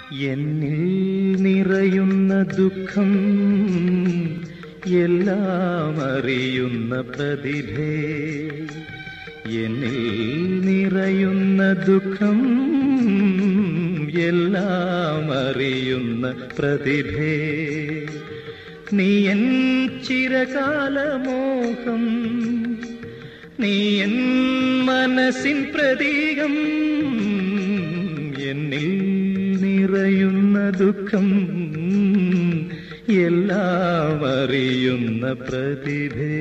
എന്നിൽ നിറയുന്ന ദുഃഖം എല്ലാം അറിയുന്ന പ്രതിഭേ എന്നിൽ നിറയുന്ന ദുഃഖം എല്ലാം അറിയുന്ന പ്രതിഭേ നീ എൻ ചിരകാലമോഹം നീ എൻ മനസ്സിൻ പ്രതീകം എന്നിൽ നിറയുന്ന ദുഃഖം എല്ലാം അറിയുന്ന പ്രതിഭേ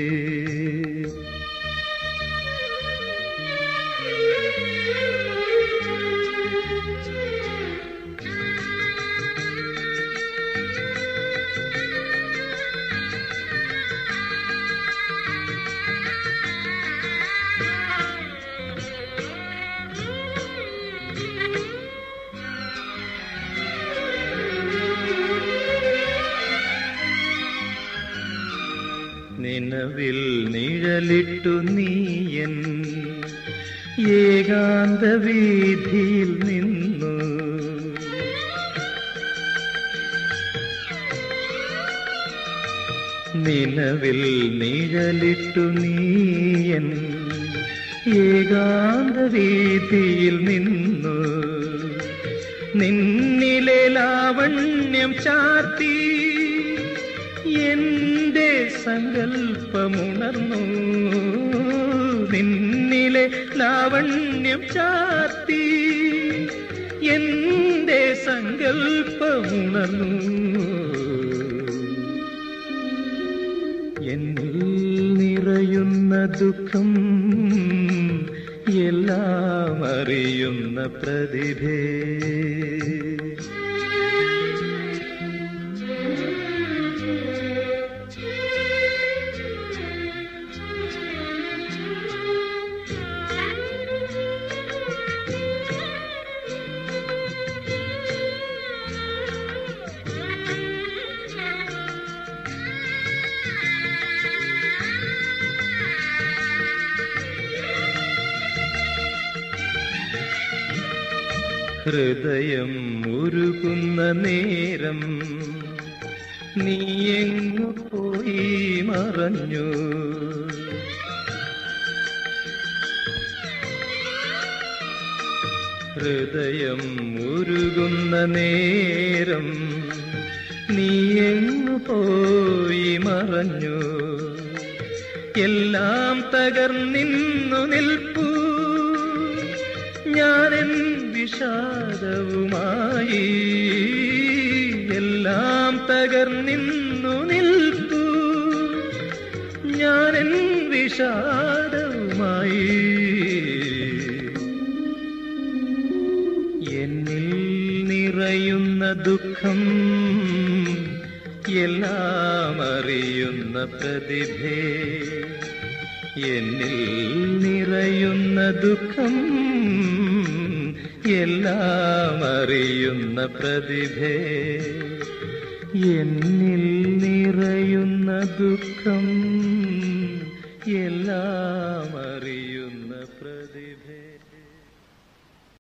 നിലവിൽ നിഴലിട്ടു നീയൻ ഏകാന്ത വീതിയിൽ നിന്നു നിലവിൽ നിഴലിട്ടു നീയൻ ഏകാന്ത വീതിയിൽ നിന്നു നിന്നിലെ ലാവണ്യം ചാർത്തി എന്റെ സങ്കല്പമുണർന്നു നിന്നിലെ ലാവണ്യം ചാർത്തി എന്റെ സങ്കല്പമുണർന്നു എന്നിൽ നിറയുന്ന ദുഃഖം എല്ലാം അറിയുന്ന പ്രതിഭേ ഹൃദയം ഉരുകുന്ന നേരം നീ എങ്ങു പോയി മറഞ്ഞു ഹൃദയം ഉരുകുന്ന നേരം നീ എങ്ങു പോയി മറഞ്ഞു എല്ലാം തകർന്നിന്നു നിൽപ്പൂ ഞാനെൻ വിഷാദവുമായി എല്ലാം തകർന്നിന്നു നിൽപ്പൂ ഞാനെൻ വിഷാദവുമായി എന്നിൽ നിറയുന്ന ദുഃഖം എല്ലാം അറിയുന്ന പ്രതിഭേ എന്നിൽ നിറയുന്ന ദുഃഖം എല്ലാം അറിയുന്ന പ്രതിഭേ എന്നിൽ നിറയുന്ന ദുഃഖം എല്ലാം